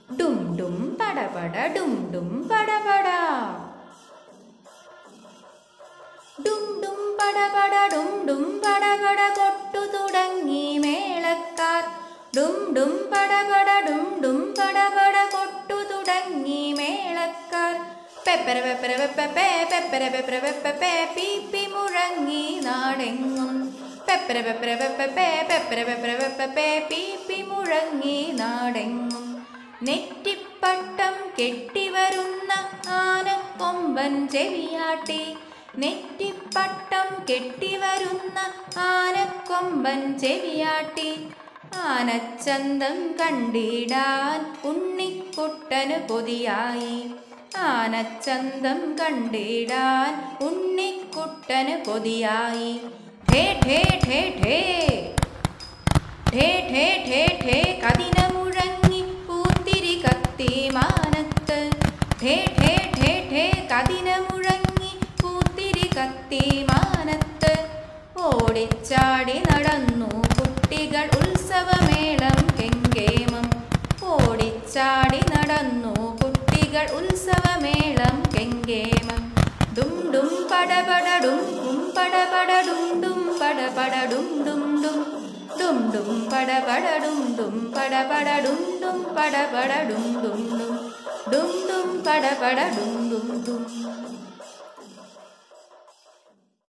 ഡും ഡും പടപട ഡും ഡും പടപട ഡും ഡും പടപട ഡും ഡും പടപട കൊട്ടു തുടങ്ങി മേളക്കാർ ഡും ഡും പടപട ഡും ഡും പടപട കൊട്ടു തുടങ്ങി മേളക്കാർ പെപ്പര പെപ്പര വെപ്പപ്പേ പെപ്പര പെപ്പര വെപ്പപ്പേ പീപ്പി മുഴങ്ങി നാടെങ്ങും പെപ്പര പെപ്പര വെപ്പപ്പേ പെപ്പര പെപ്പര വെപ്പപ്പേ പീപ്പി മുഴങ്ങി നാടെങ്ങും നെറ്റിപ്പട്ടം കെട്ടിവരുന്ന ആനക്കൊമ്പൻ ചെവിയാട്ടി നെറ്റിപ്പട്ടം കെട്ടിവരുന്ന ആനക്കൊമ്പൻ ചെവിയാട്ടി ആനച്ചന്തം കണ്ടിടാൻ ഉണ്ണിക്കുട്ടന് കൊതിയായി ആനച്ചന്തം കണ്ടിടാൻ ഉണ്ണിക്കുട്ടന് കൊതിയായി ഠേ ഠേ ഠേ ഠേ ഠേ ഠേ ഠേ ഠേ കതിന മുഴങ്ങി പൂത്തിരി കത്തി മാനത്ത് ഠേ ഠേ ഠേ ഠേ കതിന മുഴങ്ങി പൂത്തിരി കത്തി മാനത്ത് ഓടിച്ചാടി നടന്നു കുട്ടികൾ ഉത്സവമേളം കെങ്കേമം ഓടിച്ചാടി നടന്നു കുട്ടികൾ ഉത്സവമേളം കെങ്കേമം ഡും ഡും പടപട ഡും ഡും പടപട ഡും ഡും പടപട ഡും ഡും ഡും ഡും ഡും പടപട ഡും ഡും പടപട ഡും ഡും പടപട ഡും ഡും ഡും ഡും ഡും പടപട ഡും ഡും ഡും